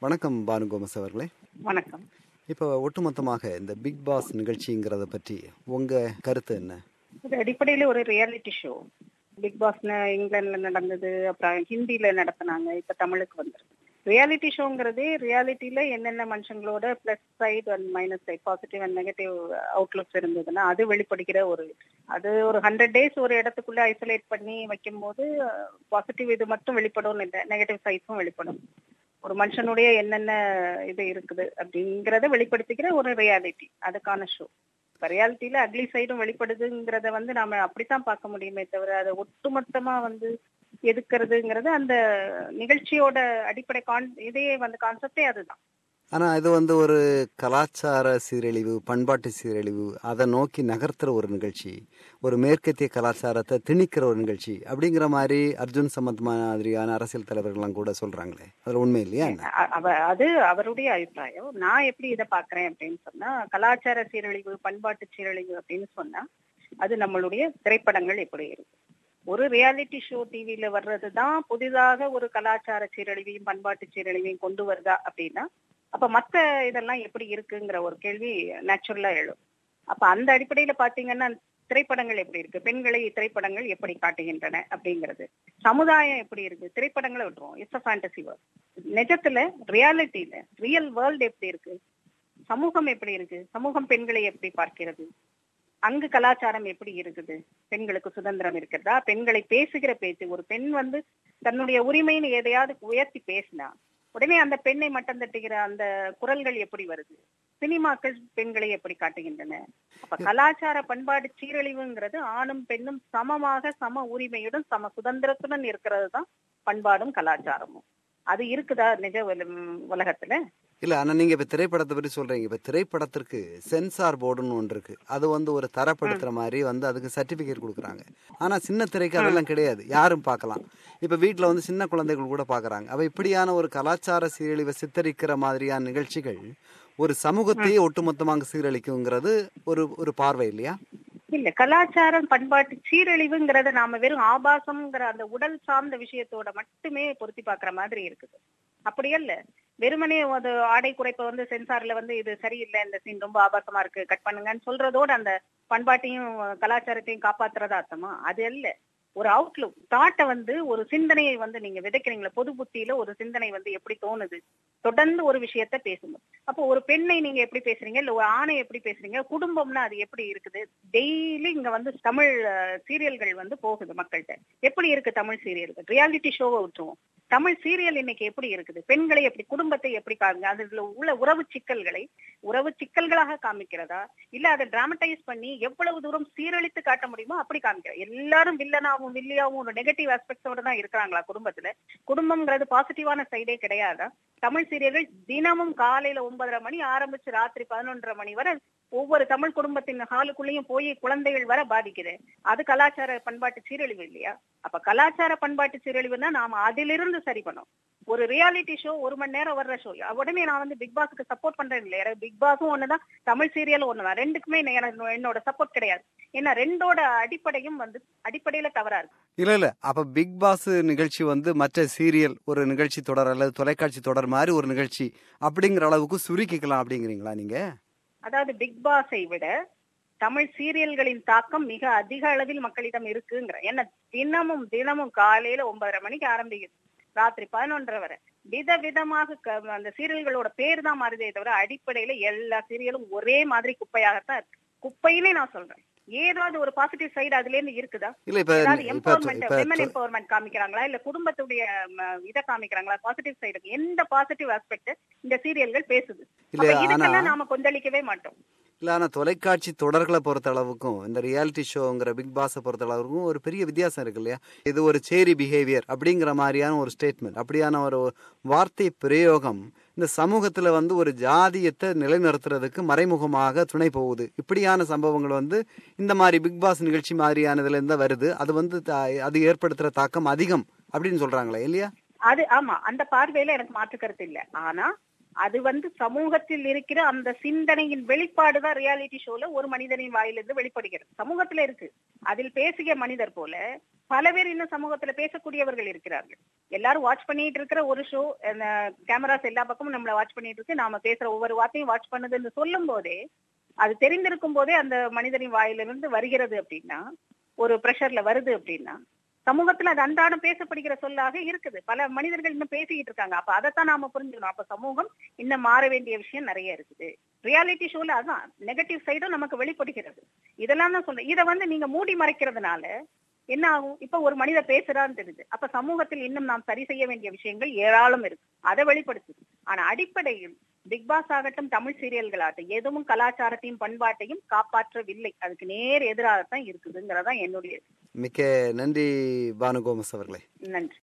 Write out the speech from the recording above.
வணக்கம் பானு கோமஸ் அவர்களே வணக்கம் இப்போ ஒட்டுமொத்தமாக இந்த பிக் பாஸ் நிகழ்ச்சிங்கிறத பற்றி உங்க கருத்து என்ன இது அடிப்படையில ஒரு ரியாலிட்டி ஷோ பிக் பாஸ்னு இங்கிலாந்துல நடந்தது அப்புறம் ஹிந்தில நடத்தினாங்க இப்ப தமிழுக்கு வந்துருக்கு ரியாலிட்டி ஷோங்கிறது ரியாலிட்டியில என்னென்ன மனுஷங்களோட plus side and minus side positive and negative outlooks இருந்ததுன்னா அது வெளிப்படுகிற ஒரு அது ஒரு ஹண்ட்ரட் டேஸ் ஒரு இடத்துக்குள்ள ஐசோலேட் பண்ணி வைக்கும்போது பாசிட்டிவ் இது மட்டும் வெளிப்படும் இல்லை நெகட்டிவ் சைட்ஸும் வெளிப்படும் ஒரு மனுஷனுடைய என்னென்ன இது இருக்குது அப்படிங்கறத வெளிப்படுத்திக்கிற ஒரு ரியாலிட்டி அதுக்கான ஷோ இப்ப ரியாலிட்டியில அக்லி சைடும் வெளிப்படுதுங்கிறத வந்து நாம அப்படித்தான் பார்க்க முடியுமே தவிர அதை ஒட்டுமொத்தமா வந்து எதுக்குறதுங்கிறது அந்த நிகழ்ச்சியோட அடிப்படை கான் இதே வந்து கான்செப்டே அதுதான் ஆனா இது வந்து ஒரு கலாச்சார சீரழிவு பண்பாட்டு சீரழிவு அதை நோக்கி நகர்த்துற ஒரு நிகழ்ச்சி ஒரு மேற்கத்திய கலாச்சாரத்தை திணிக்கிற ஒரு நிகழ்ச்சி அப்படிங்கிற மாதிரி அர்ஜுன் சம்பத் மாதிரியான அரசியல் தலைவர்கள்லாம் கூட சொல்றாங்களே அதுல உண்மை இல்லையா என்ன அ- அவ அது அவருடைய அபிப்பிராயம் நான் எப்படி இதை பாக்குறேன் அப்படின்னு சொன்னா கலாச்சார சீரழிவு பண்பாட்டு சீரழிவு அப்படின்னு சொன்னா அது நம்மளுடைய திரைப்படங்கள் எப்படி இருக்கு ஒரு ரியாலிட்டி ஷோ டிவில வர்றதுதான் புதிதாக ஒரு கலாச்சார சீரழிவையும் பண்பாட்டு சீரழிவையும் கொண்டு வருதா அப்படின்னா அப்ப மத்த இதெல்லாம் எப்படி இருக்குங்கிற ஒரு கேள்வி நேச்சுரலா எழும் அப்ப அந்த அடிப்படையில பாத்தீங்கன்னா திரைப்படங்கள் எப்படி இருக்கு பெண்களை திரைப்படங்கள் எப்படி காட்டுகின்றன அப்படிங்கிறது சமுதாயம் எப்படி இருக்கு திரைப்படங்களை விட்டுருவோம் இட்ஸ் அ ஃபேண்டசி வேர்ல்ட் நிஜத்துல ரியாலிட்டியில ரியல் வேர்ல்டு எப்படி இருக்கு சமூகம் எப்படி இருக்கு சமூகம் பெண்களை எப்படி பார்க்கிறது அங்கு கலாச்சாரம் எப்படி இருக்குது பெண்களுக்கு சுதந்திரம் இருக்கிறதா பெண்களை பேசுகிற பேச்சு ஒரு பெண் வந்து தன்னுடைய உரிமைன்னு எதையாவது உயர்த்தி பேசினா உடனே அந்த பெண்ணை மட்டம் தட்டுகிற அந்த குரல்கள் எப்படி வருது சினிமாக்கள் பெண்களை எப்படி காட்டுகின்றன அப்ப கலாச்சார பண்பாடு சீரழிவுங்கிறது ஆணும் பெண்ணும் சமமாக சம உரிமையுடன் சம சுதந்திரத்துடன் இருக்கிறது தான் பண்பாடும் கலாச்சாரமும் அது இருக்குதா நிஜ உல- உலகத்துல இல்ல ஆனா நீங்க இப்ப திரைப்படத்தை பற்றி சொல்றீங்க இப்ப திரைப்படத்திற்கு சென்சார் போர்டுன்னு ஒன்று இருக்கு அது வந்து ஒரு தரப்படுத்துற மாதிரி வந்து அதுக்கு சர்டிபிகேட் கொடுக்குறாங்க ஆனா சின்ன திரைக்கு அதெல்லாம் கிடையாது யாரும் பார்க்கலாம் இப்ப வீட்ல வந்து சின்ன குழந்தைகள் கூட பாக்குறாங்க அவ இப்படியான ஒரு கலாச்சார சீரழிவை சித்தரிக்கிற மாதிரியான நிகழ்ச்சிகள் ஒரு சமூகத்தையே ஒட்டுமொத்தமாக சீரழிக்குங்கிறது ஒரு ஒரு பார்வை இல்லையா இல்ல கலாச்சாரம் பண்பாட்டு சீரழிவுங்கிறத நாம வெறும் ஆபாசம்ங்கிற அந்த உடல் சார்ந்த விஷயத்தோட மட்டுமே பொருத்தி பார்க்கிற மாதிரி இருக்குது அப்படி அல்ல வெறுமனே அது ஆடை குறைப்ப வந்து சென்சார்ல வந்து இது சரியில்லை இந்த சீன் ரொம்ப ஆபாசமா இருக்கு கட் பண்ணுங்கன்னு சொல்றதோட அந்த பண்பாட்டையும் கலாச்சாரத்தையும் காப்பாத்துறதா அர்த்தமா அது அல்ல ஒரு அவுட்லுக் தாட்டை வந்து ஒரு சிந்தனையை வந்து நீங்க விதைக்கிறீங்களா பொது புத்தியில ஒரு சிந்தனை வந்து எப்படி தோணுது தொடர்ந்து ஒரு விஷயத்த பேசணும் அப்போ ஒரு பெண்ணை நீங்க எப்படி பேசுறீங்க இல்ல ஒரு ஆணை எப்படி பேசுறீங்க குடும்பம்னா அது எப்படி இருக்குது டெய்லி இங்க வந்து தமிழ் சீரியல்கள் வந்து போகுது மக்கள்கிட்ட எப்படி இருக்கு தமிழ் சீரியல்கள் ரியாலிட்டி ஷோவை விட்டுருவோம் தமிழ் சீரியல் இன்னைக்கு எப்படி இருக்குது பெண்களை எப்படி குடும்பத்தை எப்படி காமிங்க அதுல உள்ள உறவு சிக்கல்களை உறவு சிக்கல்களாக காமிக்கிறதா இல்ல அதை டிராமடைஸ் பண்ணி எவ்வளவு தூரம் சீரழித்து காட்ட முடியுமோ அப்படி காமிக்கிற எல்லாரும் வில்லனாவும் வில்லியாவும் ஒரு நெகட்டிவ் ஆஸ்பெக்டோட தான் இருக்கிறாங்களா குடும்பத்துல குடும்பம்ங்கிறது பாசிட்டிவான சைடே கிடையாதா தமிழ் சீரியல்கள் தினமும் காலையில ஒன்பதரை மணி ஆரம்பிச்சு ராத்திரி பதினொன்றரை மணி வரை ஒவ்வொரு தமிழ் குடும்பத்தின் ஹாலுக்குள்ளேயும் போய் குழந்தைகள் வர பாதிக்குது அது கலாச்சார பண்பாட்டு சீரழிவு இல்லையா அப்ப கலாச்சார பண்பாட்டு சீரழிவுன்னா நாம அதிலிருந்து சரி பண்ணோம் ஒரு ரியாலிட்டி ஷோ ஒரு மணி நேரம் வர்ற ஷோ உடனே நான் வந்து பிக் பாஸ்க்கு சப்போர்ட் பண்றேன் இல்லையா பிக் பாஸும் ஒண்ணுதான் தமிழ் சீரியலும் ஒண்ணுதான் ரெண்டுக்குமே எனக்கு- என்னோட சப்போர்ட் கிடையாது ஏன்னா ரெண்டோட அடிப்படையும் வந்து அடிப்படையில தவறா இருக்கு இல்ல இல்ல அப்ப பிக் பாஸ் நிகழ்ச்சி வந்து மற்ற சீரியல் ஒரு நிகழ்ச்சி தொடர் அல்லது தொலைக்காட்சி தொடர் மாதிரி ஒரு நிகழ்ச்சி அப்படிங்கிற அளவுக்கு சுருக்கிக்கலாம் அப்படிங்கிறீங்களா நீங்க அதாவது பிக் பாஸை விட தமிழ் சீரியல்களின் தாக்கம் மிக அதிக அளவில் மக்களிடம் இருக்குங்கிற ஏன்னா தினமும் தினமும் காலையில ஒன்பதரை மணிக்கு ஆரம்பிக்குது ராத்திரி பதினொன்றரை வரை விதவிதமாக க- அந்த சீரியல்களோட பேர் தான் மாறுதே தவிர அடிப்படையில எல்லா சீரியலும் ஒரே மாதிரி குப்பையாகத்தான் இருக்கு குப்பையிலே நான் சொல்றேன் ஏதாவது ஒரு பாசிட்டிவ் சைடு அதுல இருந்து இருக்குதா இல்ல இப்ப ஏதாவது இப்ப எம்பவர்மெண்ட் இப்ப விமன் எம்பவர்மெண்ட் காமிக்கிறாங்களா இல்ல குடும்பத்துடைய ம, இத காமிக்கிறாங்களா பாசிட்டிவ் சைடு எந்த பாசிட்டிவ் ஆஸ்பெக்ட் இந்த சீரியல்கள் பேசுது இல்ல, அப்ப ஆனா- இதுக்கெல்லாம் நாம கொந்தளிக்கவே மாட்டோம் இல்ல ஆனா தொலைக்காட்சி தொடர்களை பொறுத்த அளவுக்கும் இந்த ரியாலிட்டி ஷோங்கிற பிக் பாஸை பொறுத்த அளவுக்கும் ஒரு பெரிய வித்தியாசம் இருக்கு இல்லையா இது ஒரு சேரி பிஹேவியர் அப்படிங்கிற மாதிரியான ஒரு ஸ்டேட்மெண்ட் அப்படியான ஒரு வார்த்தை பிரயோகம் இந்த சமூகத்துல வந்து ஒரு ஜாதியத்தை நிலைநிறுத்துறதுக்கு மறைமுகமாக துணை போகுது இப்படியான சம்பவங்கள் வந்து இந்த மாதிரி பிக் பாஸ் நிகழ்ச்சி மாதிரியானதுல இருந்தா வருது அது வந்து தா- அது ஏற்படுத்துற தாக்கம் அதிகம் அப்படின்னு சொல்றாங்களே இல்லையா அது ஆமா அந்த பார்வையில எனக்கு மாற்று கருத்து இல்ல ஆனா அது வந்து சமூகத்தில் இருக்கிற அந்த சிந்தனையின் வெளிப்பாடுதான் ரியாலிட்டி ஷோல ஒரு மனிதனின் வாயிலிருந்து வெளிப்படுகிறது சமூகத்துல இருக்கு அதில் பேசிய மனிதர் போல பல பேர் இன்னும் சமூகத்துல பேசக்கூடியவர்கள் இருக்கிறார்கள் எல்லாரும் வாட்ச் பண்ணிட்டு இருக்கிற ஒரு ஷோ கேமராஸ் எல்லா பக்கமும் நம்மள வாட்ச் பண்ணிட்டு இருக்கு நாம பேசுற ஒவ்வொரு வார்த்தையும் வாட்ச் பண்ணுதுன்னு சொல்லும் போதே அது தெரிந்திருக்கும் போதே அந்த மனிதனின் வாயிலிருந்து வருகிறது அப்படின்னா ஒரு பிரஷர்ல வருது அப்படின்னா சமூகத்துல அது அன்றாடம் பேசப்படுகிற சொல்லாக இருக்குது பல மனிதர்கள் இன்னும் பேசிக்கிட்டு இருக்காங்க அப்ப அதைத்தான் நாம புரிஞ்சுக்கணும் அப்ப சமூகம் இன்னும் மாற வேண்டிய விஷயம் நிறைய இருக்குது ரியாலிட்டி ஷோல அதான் நெகட்டிவ் சைடும் நமக்கு வெளிப்படுகிறது இதெல்லாம் தான் சொல்றேன் இதை வந்து நீங்க மூடி மறைக்கிறதுனால என்ன ஆகும் இப்ப ஒரு மனிதர் பேசுறான்னு தெரியுது அப்ப சமூகத்தில் இன்னும் நாம் சரி செய்ய வேண்டிய விஷயங்கள் ஏராளம் இருக்கு அதை வெளிப்படுத்துது ஆனா அடிப்படையில் பிக் பாஸ் ஆகட்டும் தமிழ் சீரியல்கள் ஆகட்டும் எதுவும் கலாச்சாரத்தையும் பண்பாட்டையும் காப்பாற்றவில்லை அதுக்கு நேர் எதிராகத்தான் இருக்குதுங்கிறதான் என்னுடைய மிக்க நன்றி பானு கோமஸ் அவர்களே நன்றி